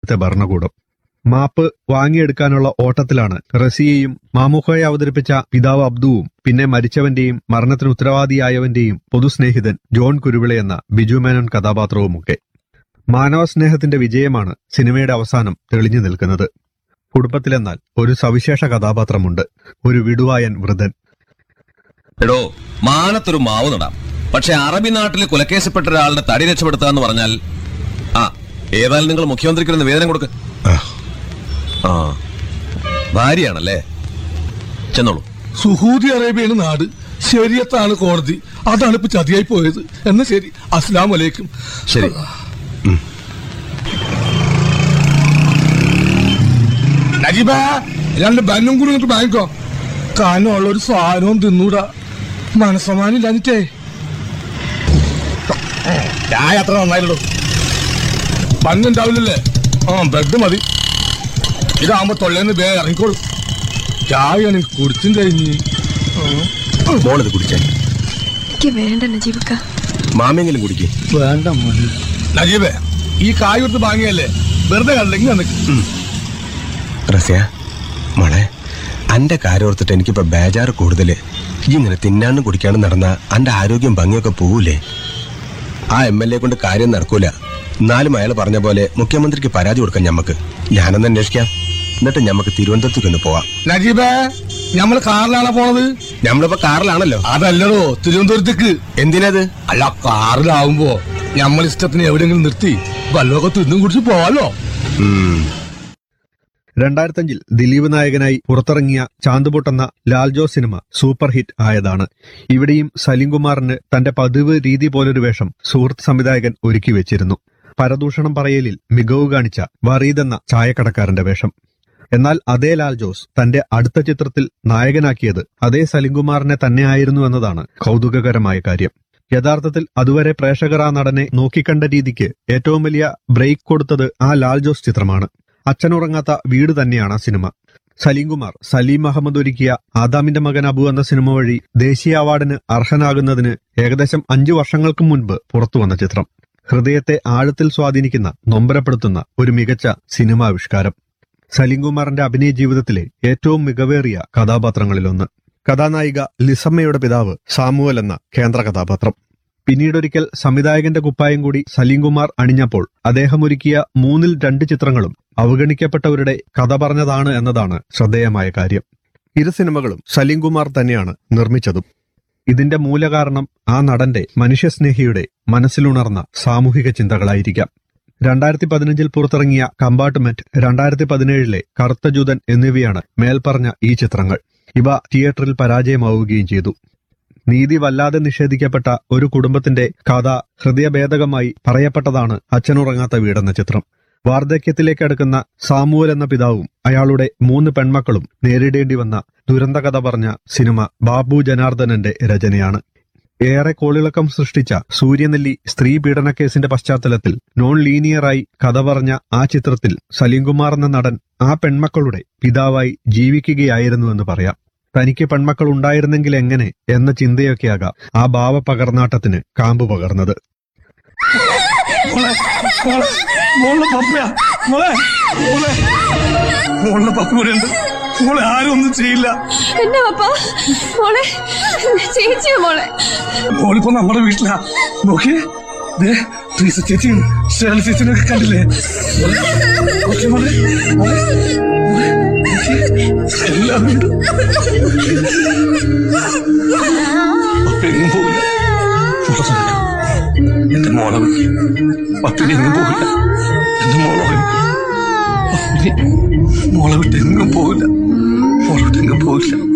അന്നത്തെ ഭരണകൂടം മാപ്പ് വാങ്ങിയെടുക്കാനുള്ള ഓട്ടത്തിലാണ് റസിയയും മാമുഖയെ അവതരിപ്പിച്ച പിതാവ് അബ്ദുവും പിന്നെ മരിച്ചവന്റെയും മരണത്തിന് ഉത്തരവാദിയായവന്റെയും പൊതുസ്നേഹിതൻ ജോൺ കുരുവിള എന്ന ബിജു മേനോൻ കഥാപാത്രവുമൊക്കെ മാനവസ്നേഹത്തിന്റെ വിജയമാണ് സിനിമയുടെ അവസാനം തെളിഞ്ഞു നിൽക്കുന്നത് കുടുംബത്തിലെന്നാൽ ഒരു സവിശേഷ കഥാപാത്രമുണ്ട് ഒരു വിടുവായൻ വൃതൻ എടോ മാനത്തൊരു മാവ് നടാം പക്ഷെ അറബി നാട്ടിൽ കൊലക്കേസപ്പെട്ട ഒരാളുടെ തടി രക്ഷപ്പെടുത്താന്ന് പറഞ്ഞാൽ ആ ഏതായാലും നിങ്ങൾ മുഖ്യമന്ത്രിക്ക് ഒരു നിവേദനം കൊടുക്ക് ആ ഭാര്യയാണല്ലേ ചെന്നോളൂ സുഹൂദി അറേബ്യയാണ് നാട് ശരിയത്താണ് കോടതി അതാണ് ഇപ്പൊ ചതിയായി പോയത് എന്നാ ശരി അസ്ലാം വലൈക്കും ശരി നജീബ രണ്ട് ബന്നും കൂടി ഇങ്ങോട്ട് വാങ്ങിക്കോ കാനുള്ള ഒരു സാധനവും തിന്നൂടാ മനസ്സമാനം ഇല്ലാഞ്ഞിട്ടേ ചായ അത്ര നന്നായില്ലടോ ബന്നുണ്ടാവില്ലല്ലേ ആ ബ്രെഡ് മതി ഇതാകുമ്പോ തൊള്ളേന്ന് വേ ഇറങ്ങിക്കോളൂ ചായ എനിക്ക് കുടിച്ചും കഴിഞ്ഞ് മോളത് കുടിച്ചേ എനിക്ക് വേണ്ട നജീബക്ക മാമെങ്കിലും കുടിക്കേ വേണ്ട മോനെ നജീബേ ഈ കായ് കൊടുത്ത് വാങ്ങിയല്ലേ വെറുതെ കണ്ടെങ്കിൽ നിനക്ക് റസിയ മോളെ അന്റെ കാര്യം ഓർത്തിട്ട് എനിക്കിപ്പോ ബേജാറ് കൂടുതല് ഈ ഇങ്ങനെ തിന്നാനും കുടിക്കാനും നടന്ന അന്റെ ആരോഗ്യം ഭംഗിയൊക്കെ പോവൂലേ ആ എം എൽ എ കൊണ്ട് കാര്യം നടക്കൂല എന്നാലും അയാൾ പറഞ്ഞ പോലെ മുഖ്യമന്ത്രിക്ക് പരാതി കൊടുക്കാം ഞമ്മക്ക് ഞാനൊന്ന് അന്വേഷിക്കാം എന്നിട്ട് ഞമ്മക്ക് തിരുവനന്തപുരത്തേക്ക് ഒന്ന് പോവാം നജീബേ ഞമ്മള് കാറിലാണോ പോണത് ഞമ്മളിപ്പോ കാറിലാണല്ലോ അതല്ലടോ തിരുവനന്തപുരത്തേക്ക് എന്തിനത് അല്ല കാറിലാവുമ്പോ ഞമ്മൾ ഇഷ്ടത്തിന് എവിടെയെങ്കിലും നിർത്തി വല്ലതൊക്കെ തിന്നും കുടിച്ച് പോവാലോ ഉം. രണ്ടായിരത്തഞ്ചിൽ ദിലീപ് നായകനായി പുറത്തിറങ്ങിയ ചാന്തുപൊട്ട് എന്ന ലാൽജോ സിനിമ സൂപ്പർ ഹിറ്റ് ആയതാണ് ഇവിടെയും സലീംകുമാറിന് തന്റെ പതിവ് രീതി പോലൊരു വേഷം സുഹൃത്ത് സംവിധായകൻ ഒരുക്കി വെച്ചിരുന്നു പരദൂഷണം പറയലിൽ മികവ് കാണിച്ച വറീദ് എന്ന ചായക്കടക്കാരന്റെ വേഷം എന്നാൽ അതേ ലാൽ ജോസ് തന്റെ അടുത്ത ചിത്രത്തിൽ നായകനാക്കിയത് അതേ സലിംകുമാറിനെ തന്നെയായിരുന്നു എന്നതാണ് കൗതുകകരമായ കാര്യം യഥാർത്ഥത്തിൽ അതുവരെ പ്രേക്ഷകർ ആ നടനെ നോക്കിക്കണ്ട രീതിക്ക് ഏറ്റവും വലിയ ബ്രേക്ക് കൊടുത്തത് ആ ലാൽ ജോസ് ചിത്രമാണ് അച്ഛനുറങ്ങാത്ത വീട് തന്നെയാണ് ആ സിനിമ സലീംകുമാർ സലീം അഹമ്മദ് ഒരുക്കിയ ആദാമിന്റെ മകൻ അബു എന്ന സിനിമ വഴി ദേശീയ അവാർഡിന് അർഹനാകുന്നതിന് ഏകദേശം അഞ്ചു വർഷങ്ങൾക്ക് മുൻപ് പുറത്തുവന്ന ചിത്രം ഹൃദയത്തെ ആഴത്തിൽ സ്വാധീനിക്കുന്ന നൊമ്പരപ്പെടുത്തുന്ന ഒരു മികച്ച സിനിമാവിഷ്കാരം സലീംകുമാറിന്റെ അഭിനയ ജീവിതത്തിലെ ഏറ്റവും മികവേറിയ കഥാപാത്രങ്ങളിലൊന്ന് കഥാനായിക ലിസമ്മയുടെ പിതാവ് സാമുവൽ എന്ന കേന്ദ്ര കഥാപാത്രം പിന്നീടൊരിക്കൽ സംവിധായകന്റെ കുപ്പായം കൂടി സലീംകുമാർ അണിഞ്ഞപ്പോൾ അദ്ദേഹം ഒരുക്കിയ മൂന്നിൽ രണ്ട് ചിത്രങ്ങളും അവഗണിക്കപ്പെട്ടവരുടെ കഥ പറഞ്ഞതാണ് എന്നതാണ് ശ്രദ്ധേയമായ കാര്യം ഇരു സിനിമകളും സലീംകുമാർ തന്നെയാണ് നിർമ്മിച്ചതും ഇതിന്റെ മൂലകാരണം ആ നടന്റെ മനുഷ്യസ്നേഹിയുടെ മനസ്സിലുണർന്ന സാമൂഹിക ചിന്തകളായിരിക്കാം രണ്ടായിരത്തി പതിനഞ്ചിൽ പുറത്തിറങ്ങിയ കമ്പാർട്ട്മെന്റ് രണ്ടായിരത്തി പതിനേഴിലെ കറുത്ത ജൂതൻ എന്നിവയാണ് മേൽപ്പറഞ്ഞ ഈ ചിത്രങ്ങൾ ഇവ തിയേറ്ററിൽ പരാജയമാവുകയും ചെയ്തു നീതി വല്ലാതെ നിഷേധിക്കപ്പെട്ട ഒരു കുടുംബത്തിന്റെ കഥ ഹൃദയഭേദകമായി പറയപ്പെട്ടതാണ് അച്ഛനുറങ്ങാത്ത വീടെന്ന ചിത്രം വാർദ്ധക്യത്തിലേക്ക് അടുക്കുന്ന സാമുവൽ എന്ന പിതാവും അയാളുടെ മൂന്ന് പെൺമക്കളും നേരിടേണ്ടി വന്ന ദുരന്ത കഥ പറഞ്ഞ സിനിമ ബാബു ജനാർദ്ദനന്റെ രചനയാണ് ഏറെ കോളിളക്കം സൃഷ്ടിച്ച സൂര്യനെല്ലി സ്ത്രീ പീഡന കേസിന്റെ പശ്ചാത്തലത്തിൽ നോൺ ലീനിയറായി കഥ പറഞ്ഞ ആ ചിത്രത്തിൽ സലീംകുമാർ എന്ന നടൻ ആ പെൺമക്കളുടെ പിതാവായി ജീവിക്കുകയായിരുന്നുവെന്ന് പറയാം തനിക്ക് പെൺമക്കൾ ഉണ്ടായിരുന്നെങ്കിൽ എങ്ങനെ എന്ന ചിന്തയൊക്കെയാകാം ആ ഭാവ പകർന്നാട്ടത്തിന് കാമ്പ് പകർന്നത് മോളെ മോളെ മോളുടെ പപ്പയാ മോളെ മോളെ മോളുടെ പപ്പ ഇവിടെ ഉണ്ട് മോളെ ആരും ഒന്നും ചെയ്യില്ല എന്നാ പപ്പ മോളെ ചേച്ചിയോ മോളെ മോളിപ്പോ നമ്മുടെ വീട്ടിലാ നോക്കിയേ ദേ ട്രീസ ചേച്ചി ഷേള ചേച്ചിനൊക്കെ കണ്ടില്ലേ മോളെ, നോക്കിയേ മോളെ മോളെ മോളെ, നോക്കിയേ. എല്ലാവരും ഉണ്ട്. പപ്പ എങ്ങും പോവില്ല മോളെ സമ്മതിക്കൂ. എന്റെ മോളെ പപ്പിനി എങ്ങും പോവില്ല എന്റെ മോളെ പപ്പിനി മോളെ വിട്ട് എങ്ങും പോവില്ല മോളെ വിട്ട് എങ്ങും പോവില്ല